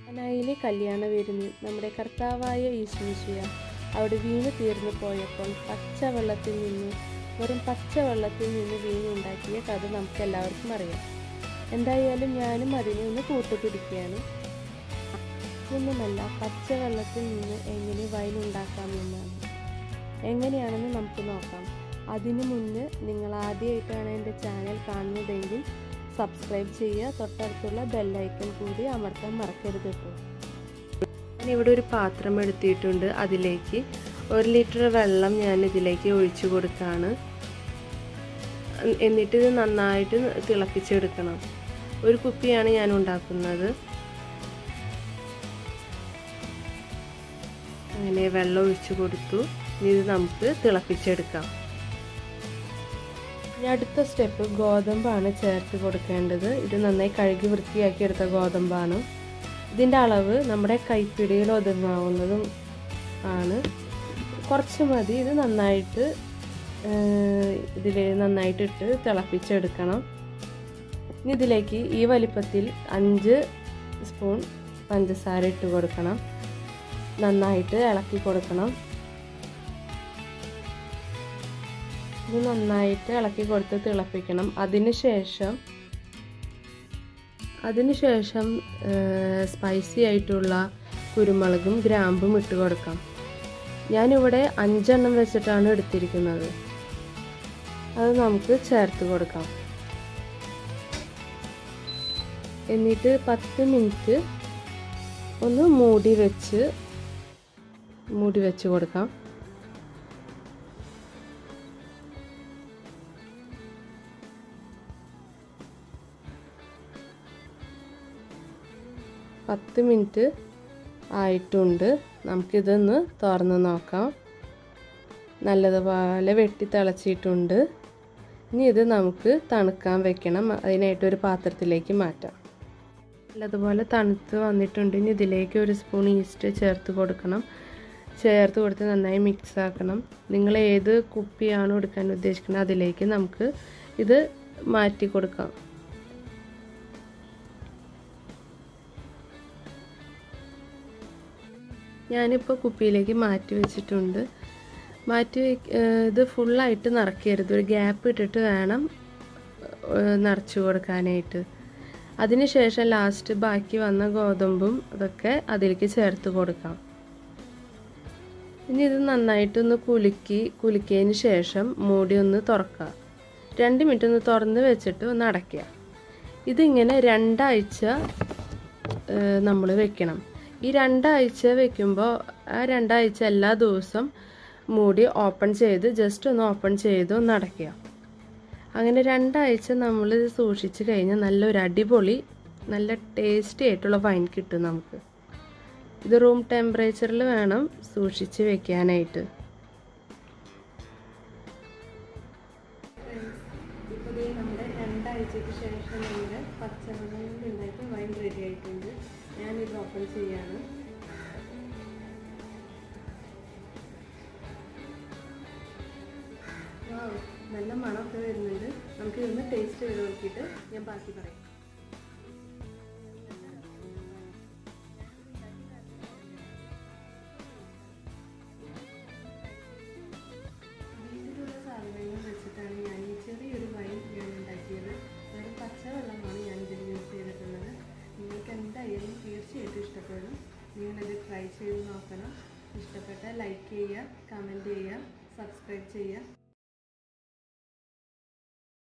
കനായിലെ കല്യാണ വിരുന്നിൽ നമ്മുടെ കർത്താവായ ഈശ്വമിശിയ അവിടെ വീണ് തീർന്നു പോയപ്പോൾ പച്ചവെള്ളത്തിൽ നിന്ന് വെറും പച്ചവെള്ളത്തിൽ നിന്ന് വീഞ്ഞുണ്ടാക്കിയ കഥ നമുക്ക് എല്ലാവർക്കും അറിയാം എന്തായാലും ഞാനും അതിനെ ഒന്ന് കൂട്ടുപിടിക്കുകയാണ് ഒന്നുമല്ല പച്ചവെള്ളത്തിൽ നിന്ന് എങ്ങനെ വൈൻ ഉണ്ടാക്കാമെന്നാണ് എങ്ങനെയാണെന്ന് നമുക്ക് നോക്കാം അതിനു മുന്ന് നിങ്ങൾ ആദ്യമായിട്ടാണ് എൻ്റെ ചാനൽ കാണുന്നതെങ്കിൽ സബ്സ്ക്രൈബ് ചെയ്യുക തൊട്ടടുത്തുള്ള ബെല്ലൈക്കൺ കൂടി അമർത്താൻ മറക്കരുത് കേട്ടോ ഞാനിവിടെ ഒരു പാത്രം എടുത്തിട്ടുണ്ട് അതിലേക്ക് ഒരു ലിറ്റർ വെള്ളം ഞാൻ ഇതിലേക്ക് ഒഴിച്ചു കൊടുക്കുകയാണ് എന്നിട്ട് ഇത് നന്നായിട്ട് തിളപ്പിച്ചെടുക്കണം ഒരു കുപ്പിയാണ് ഞാൻ ഉണ്ടാക്കുന്നത് അങ്ങനെ വെള്ളം ഒഴിച്ചു കൊടുത്തു ഇനി ഇത് നമുക്ക് തിളപ്പിച്ചെടുക്കാം ഇനി അടുത്ത സ്റ്റെപ്പ് ഗോതമ്പാണ് ചേർത്ത് കൊടുക്കേണ്ടത് ഇത് നന്നായി കഴുകി വൃത്തിയാക്കി എടുത്ത ഗോതമ്പാണ് ഇതിൻ്റെ അളവ് നമ്മുടെ കൈപ്പിടിയിൽ ഒതുങ്ങാവുന്നതും ആണ് കുറച്ച് മതി ഇത് നന്നായിട്ട് ഇതിൽ നന്നായിട്ട് ഇട്ട് തിളപ്പിച്ചെടുക്കണം ഇനി ഇതിലേക്ക് ഈ വലിപ്പത്തിൽ അഞ്ച് സ്പൂൺ പഞ്ചസാര ഇട്ട് കൊടുക്കണം നന്നായിട്ട് ഇളക്കി കൊടുക്കണം ഇത് നന്നായിട്ട് ഇളക്കി കൊടുത്ത് തിളപ്പിക്കണം അതിനുശേഷം അതിനുശേഷം സ്പൈസി ആയിട്ടുള്ള കുരുമുളകും ഗ്രാമ്പും ഇട്ട് കൊടുക്കാം ഞാനിവിടെ അഞ്ചെണ്ണം വെച്ചിട്ടാണ് എടുത്തിരിക്കുന്നത് അത് നമുക്ക് ചേർത്ത് കൊടുക്കാം എന്നിട്ട് പത്ത് മിനിറ്റ് ഒന്ന് മൂടി വെച്ച് മൂടി വെച്ച് കൊടുക്കാം പത്ത് മിനിറ്റ് ആയിട്ടുണ്ട് നമുക്കിതൊന്ന് തുറന്ന് നോക്കാം നല്ലതുപോലെ വെട്ടി തിളച്ചിട്ടുണ്ട് ഇനി ഇത് നമുക്ക് തണുക്കാൻ വെക്കണം അതിനായിട്ട് ഒരു പാത്രത്തിലേക്ക് മാറ്റാം നല്ലതുപോലെ തണുത്ത് വന്നിട്ടുണ്ട് ഇനി ഇതിലേക്ക് ഒരു സ്പൂൺ ഈസ്റ്റ് ചേർത്ത് കൊടുക്കണം ചേർത്ത് കൊടുത്ത് നന്നായി മിക്സ് ആക്കണം നിങ്ങൾ ഏത് കുപ്പിയാണോ എടുക്കാൻ ഉദ്ദേശിക്കുന്നത് അതിലേക്ക് നമുക്ക് ഇത് മാറ്റി കൊടുക്കാം ഞാനിപ്പോൾ കുപ്പിയിലേക്ക് മാറ്റി വെച്ചിട്ടുണ്ട് മാറ്റി ഇത് ഫുള്ളായിട്ട് നിറയ്ക്കരുത് ഒരു ഗ്യാപ്പ് ഇട്ടിട്ട് വേണം നിറച്ച് കൊടുക്കാനായിട്ട് അതിനുശേഷം ലാസ്റ്റ് ബാക്കി വന്ന ഗോതമ്പും അതൊക്കെ അതിലേക്ക് ചേർത്ത് കൊടുക്കാം ഇനി ഇത് നന്നായിട്ടൊന്ന് കുലുക്കി കുലുക്കിയതിന് ശേഷം മൂടി ഒന്ന് തുറക്കുക രണ്ട് മിനിറ്റ് ഒന്ന് തുറന്ന് വെച്ചിട്ട് ഒന്ന് അടയ്ക്കുക ഇതിങ്ങനെ രണ്ടാഴ്ച നമ്മൾ വെക്കണം ഈ രണ്ടാഴ്ച വെക്കുമ്പോൾ ആ രണ്ടാഴ്ച എല്ലാ ദിവസം മൂടി ഓപ്പൺ ചെയ്ത് ജസ്റ്റ് ഒന്ന് ഓപ്പൺ ചെയ്ത് ഒന്ന് അടയ്ക്കുക അങ്ങനെ രണ്ടാഴ്ച നമ്മൾ സൂക്ഷിച്ച് കഴിഞ്ഞാൽ നല്ലൊരു അടിപൊളി നല്ല ടേസ്റ്റി ആയിട്ടുള്ള വൈൻ കിട്ടും നമുക്ക് ഇത് റൂം ടെമ്പറേച്ചറിൽ വേണം സൂക്ഷിച്ച് വെക്കാനായിട്ട് ഇപ്പോൾ നമ്മുടെ രണ്ടാഴ്ചയ്ക്ക് ശേഷം നമ്മുടെ പച്ചവെള്ളം കൊണ്ട് ഉണ്ടാക്കിയ വൈൻ റെഡി ആയിട്ടുണ്ട് ഞാനിത് ഓപ്പൺ ചെയ്യാണ് നല്ല മണമൊക്കെ വരുന്നുണ്ട് നമുക്ക് ഇന്ന് ടേസ്റ്റ് ചെയ്ത് നോക്കിയിട്ട് ഞാൻ ബാക്കി പറയാം വീട്ടിലുള്ള സാധനങ്ങൾ വെച്ചിട്ടാണ് ഞാൻ ഈ ചെറിയൊരു വൈൻ ഞാൻ ഉണ്ടാക്കിയത് വെറും പച്ചവെള്ളമാണ് ഞാൻ ഇതിൽ യൂസ് ചെയ്തിട്ടുള്ളത് നിങ്ങൾക്ക് എന്തായാലും തീർച്ചയായിട്ടും ഇഷ്ടപ്പെടും നിങ്ങളിത് ട്രൈ ചെയ്ത് നോക്കണം ഇഷ്ടപ്പെട്ടാൽ ലൈക്ക് ചെയ്യുക കമൻറ്റ് ചെയ്യുക സബ്സ്ക്രൈബ് ചെയ്യുക